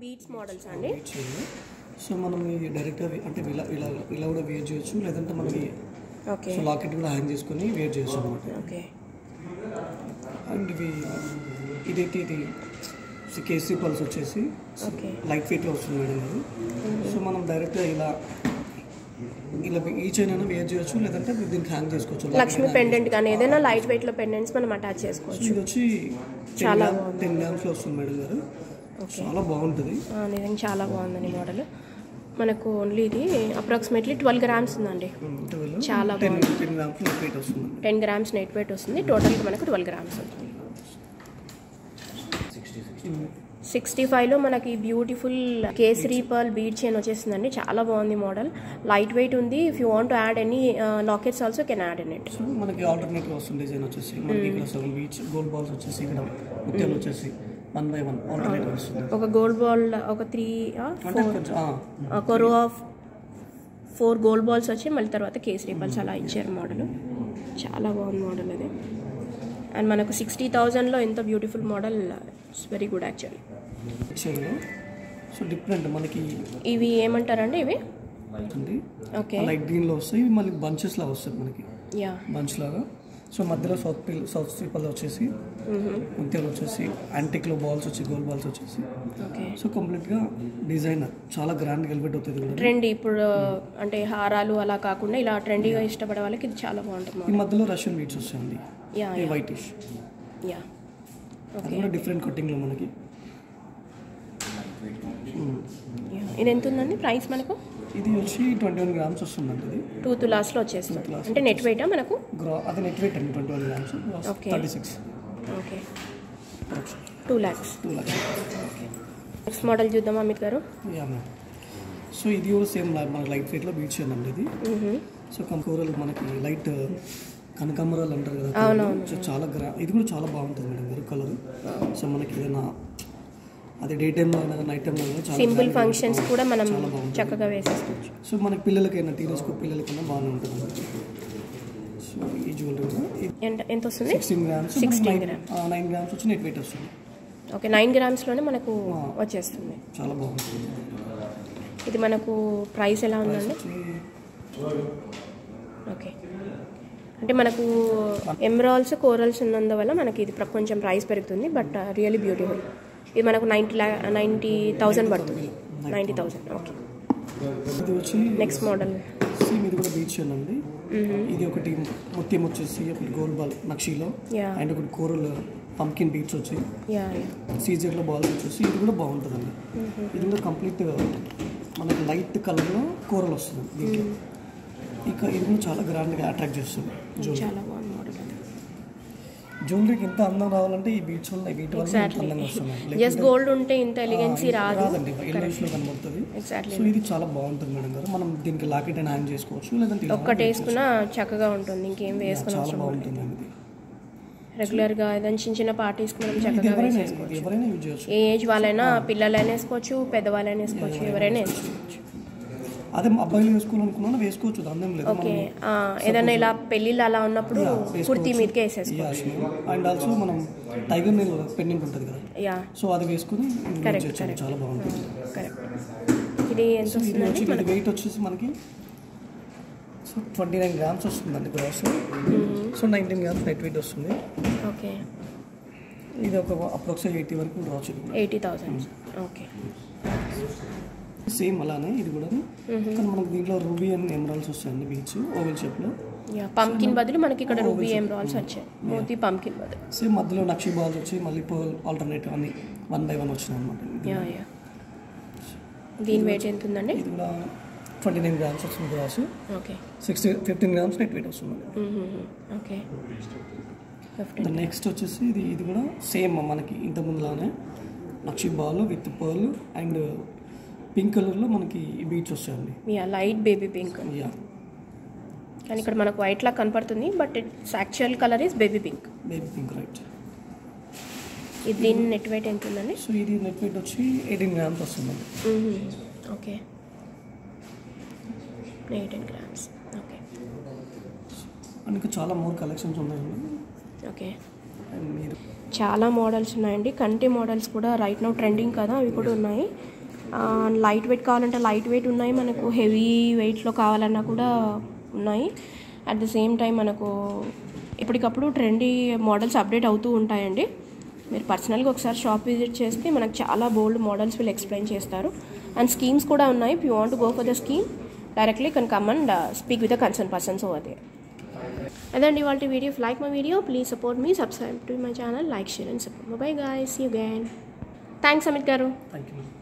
Beats models అండి చేయాలి so మనం ఈ డైరెక్ట్గా అంటే ఇలా ఇలా ఇలా కూడా వేర్ చేయొచ్చు లేదంటే మనకి ఓకే సో లాకెట్ కూడా హ్యాంగ్ చేసుకొని వేర్ చేయొచ్చు అనమాట ఓకే అండ్ ఇవి ఇదైతే ఇది కేసీ పల్స్ వచ్చేసి ఓకే లైట్ వెయిట్లో వస్తుంది మేడం ఇది సో మనం డైరెక్ట్గా ఇలా ఇలా ఈ చైన్ అయినా వేర్ చేయొచ్చు లేదంటే దీనికి హ్యాంగ్ చేసుకోవచ్చు లక్ష్మి పెండెంట్ కానీ ఏదైనా లైట్ వెయిట్ లో పెండెంట్స్ మనం అటాచ్ చేసుకోవచ్చు ఇది వచ్చి చాలా టెన్ గ్రామ్స్లో వస్తుంది మేడం గారు చాలా బాగుంటుంది ఆ, నిజంగా చాలా బాగుందండి మోడల్ మనకు ఓన్లీ ఇది అప్రాక్సిమేట్లీ ట్వెల్వ్ గ్రామ్స్ ఉందండి చాలా ten ten grams light weight వస్తుంది టెన్ గ్రామ్స్ నెట్ వెయిట్ వస్తుంది టోటల్గా మనకు ట్వెల్వ్ గ్రామ్స్ ఉంటుంది సిక్స్టీ ఫైవ్లో మనకి బ్యూటిఫుల్ కేసరి పర్ల్ బీడ్ చైన్ వచ్చేసిందండి చాలా బాగుంది మోడల్ లైట్ వెయిట్ ఉంది if you want add any lockets also can add in it so మనకి ఆల్టర్నేటివ్ వస్తుంది డిజైన్ వచ్చేసి మనకి ఇక్కడ సెవెన్ బీచ్ గోల్డ్ బాల్స్ వచ్చేసి ఇక్కడ ముత్యాలు వచ్చేసి వన్ బై వన్ ఆల్టర్నేటివ్ వస్తుంది ఒక గోల్డ్ బాల్ ఒక త్రీ అంటే కొంచెం ఆ, ఒక రో ఆఫ్ ఫోర్ గోల్డ్ బాల్స్ వచ్చి మళ్ళీ తర్వాత కేసరి బాల్స్ అలా ఇచ్చారు మోడల్ చాలా బాగుంది మోడల్ అది అండ్ మనకు సిక్స్టీ థౌజండ్లో ఎంత beautiful model it's very good actually షేడ్లో సో డిఫరెంట్ మనకి ఇవి ఏమంటారండి ఇవి ఉంది ఓకే లైట్ గ్రీన్లో వస్తాయి ఇవి మళ్ళీ బంచెస్ లాగా వస్తుంది మనకి యా బంచ్ లాగా సో మధ్యలో సౌత్ పిల్ సౌత్ స్లీపర్లో వచ్చేసి ముత్యాలు వచ్చేసి యాంటిక్లో బాల్స్ వచ్చి గోల్డ్ బాల్స్ వచ్చేసి ఓకే సో కంప్లీట్గా డిజైనర్ చాలా గ్రాండ్ ఎలివేట్ అవుతుంది కూడా ట్రెండ్ ఇప్పుడు అంటే హారాలు అలా కాకుండా ఇలా ట్రెండీగా ఇష్టపడే వాళ్ళకి ఇది చాలా బాగుంటుంది ఈ మోడల్ మధ్యలో రష్యన్ బీట్స్ వస్తాయండి యా ఈ వైటిష్ యా అది ఓకే కూడా డిఫరెంట్ కటింగ్లో మనకి ఇది ఎంత ఉందండి ప్రైస్ మనకు ఇది వచ్చి ట్వంటీ వన్ గ్రామ్స్ వస్తుందండి ఇది టూ తులాస్లో వచ్చేస్తుంది అంటే నెట్ వెయిటా మనకు గ్రా అది నెట్ వెయిట్ అండి twenty one grams Okay. Thirty six okay two lakhs two lakhs next model చూద్దాం అమిత్ గారు యా మ్యామ్ సో ఇది కూడా సేమ్ మనకి లైట్ వెయిట్లో బీచ్ అండి ఇది సో కంకూరలు మనకి లైట్ కనకాంబరాలు అంటారు కదా అవునవును. సో చాలా గ్రా ఇది కూడా చాలా బాగుంటుంది మేడం గారు కలర్ సో మనకి ఏదైనా అది డే టైంలో అయినా నైట్ టైంలో అయినా చాలా సింపుల్ grand ఫంక్షన్స్ కూడా మనం చాలా బాగుంటుంది. చక్కగా వేసేసుకోవచ్చు సో మనకి పిల్లలకైనా టీనేజ్ పిల్లలకైనా బాగానే ఉంటుంది సో ఈ జ్యువెలరీ కూడా ఎంత ఎంత వస్తుంది sixteen grams 16 grams. Nine grams వచ్చి నెట్ వెయిట్ వస్తుంది ఓకే నైన్ గ్రామ్స్లోనే మనకు వచ్చేస్తుంది చాలా బాగుంటుంది ఇది మనకు ప్రైస్ ఎలా ఉందండి వచ్చి ఓకే అంటే మనకు ఎమరాల్స్ కోరల్స్ ఉన్నందువల్ల మనకి ఇది ప్ర- కొంచెం ప్రైస్ పెరుగుతుంది బట్ రియల్లీ బ్యూటిఫుల్ ఇది మనకు నైంటీ ల్యా నైంటీ థౌజండ్ పడుతుంది నైంటీ థౌజండ్ ఓకే ఇది వచ్చి నెక్స్ట్ మోడల్ సేమ్ ఇది కూడా బీచ్ అండి ఇది ఒకటి ముత్యం వచ్చేసి ఒకటి గోల్డ్ బాల్ నక్షీలో యా అండ్ ఒకటి కోరల్ పంకిన్ బీట్స్ వచ్చి యా యా సీజర్లో బాల్స్ వచ్చేసి ఇది కూడా బాగుంటుందండి ఇది కూడా కంప్లీట్ మనకి లైట్ కలర్లో కూరలు వస్తుంది దీంట్లో ఇక ఇది కూడా చాలా గ్రాండ్గా అట్రాక్ట్ చేస్తుంది జ్యువెలరీ చాలా బాగుంది మోడల్ జ్యువెలరీకి ఎంత అందం రావాలంటే ఈ బీచ్ వల్ల వీటి వల్ల ఇంత అందంగా వస్తుంది జస్ట్ గోల్డ్ ఉంటే ఇంత ఎలిగెన్సీ రాదు రాదండి ఎల్లోస్లో కనబడుతుంది ఎగ్జాక్ట్లీ సో ఇది చాలా బాగుంటుంది మేడం గారు మనం దీనికి లాకెట్ అని హ్యాంగ్ చేసుకోవచ్చు లేదంటే ఇలా ఒక్కటి వేసుకున్నా చక్కగా ఉంటుంది ఇంకేం వేసుకుని చాలా అవసరం బాగుంటుంది ఇది రెగ్యులర్గా ఏదైనా చిన్న చిన్న పార్టీస్కి మనం ఇది చక్కగా ఎవరైనా వేసేసుకోవచ్చు ఇది ఎవరైనా యూజ్ చేయొచ్చు ఏ ఏజ్ వాళ్ళైనా పిల్లలైనా వేసుకోవచ్చు పెద్దవాళ్ళైనా వేసుకోవచ్చు ఎవరైనా వేసుకోవచ్చు అదే అబ్బాయిలు వేసుకోవాలనుకున్నా వేసుకోవచ్చు దాని ఏం లేదు ఓకే ఆ, ఏదైనా ఇలా పెళ్ళిళ్ళు అలా ఉన్నప్పుడు కుర్తీ మీదకే వేసేసుకోవచ్చు అండ్ ఆల్సో మనం టైగర్ నెల్ పెండింగ్ ఉంటుంది కదా యా సో అది వేసుకుని యూజ్ Correct, చేయొచ్చు correct. చాలా బాగుంటుంది కరెక్ట్ ఇది ఎంత ఇది వస్తుందండి వచ్చి ఇది వెయిట్ వచ్చేసి మనకి సో ట్వంటీ నైన్ గ్రామ్స్ వస్తుందండి gross so nineteen grams net weight వస్తుంది ఓకే ఇది ఒక అప్రాక్సిమేట్ ఎయిటీ వరకు రావచ్చు ఎయిటీ థౌసండ్ ఓకే సేమ్ అలానే ఇది కూడా కానీ మనకి దీంట్లో రూబీ అండ్ ఎమరాల్స్ వస్తాయండి బీచ్ ఓవెల్ షేప్లో యా పంకిన్ బదులు మనకి ఇక్కడ రూబీ ఏం రాల్స్ వచ్చాయి మోతీ పంకిన్ బదులు సేమ్ మధ్యలో నక్షి బాల్స్ వచ్చి మళ్ళీ పోల్ ఆల్టర్నేటివ్ అన్ని వన్ బై వన్ వచ్చినాయి అనమాట యా యా దీని వెయిట్ ఎంత ఉందండి ఇది కూడా ట్వంటీ నైన్ గ్రామ్స్ వస్తుంది gross okay sixty fifteen grams net weight వస్తుంది ఓకే ఫిఫ్టీన్ నెక్స్ట్ వచ్చేసి ఇది ఇది కూడా సేమ్ మనకి ఇంత ముందులానే నక్షి ball with pearl and pink కలర్లో మనకి బీచ్ వస్తాయండి yeah light baby pink yeah కానీ ఇక్కడ మనకు వైట్ లా కనపడుతుంది but it's actual colour is baby pink baby pink right ఇది దీని నెట్ వెయిట్ ఎంత ఉందండి సో ఇది నెట్ వెయిట్ వచ్చి ఎయిటీన్ గ్రామ్స్ వస్తుందండి okay eighteen grams okay and ఇంకా చాలా మోర్ కలెక్షన్స్ ఉన్నాయండి ఓకే అండ్ మీరు చాలా మోడల్స్ ఉన్నాయండి కంటి మోడల్స్ కూడా రైట్ నౌ ట్రెండింగ్ కదా అవి కూడా ఉన్నాయి లైట్ వెయిట్ కావాలంటే లైట్ వెయిట్ ఉన్నాయి మనకు హెవీ వెయిట్లో కావాలన్నా కూడా ఉన్నాయి అట్ ద సేమ్ టైం మనకు ఎప్పటికప్పుడు ట్రెండీ మోడల్స్ అప్డేట్ అవుతూ ఉంటాయండి మీరు పర్సనల్గా ఒకసారి షాప్ విజిట్ చేస్తే మనకు చాలా బోల్డ్ మోడల్స్ వీళ్ళు ఎక్స్ప్లెయిన్ చేస్తారు అండ్ స్కీమ్స్ కూడా ఉన్నాయి if you want go for the scheme directly can come and speak with the concern persons over there అదండి ఇవాళ video if like my video please support me subscribe to my channel like share and support bye guys you again thanks Amit garu thank you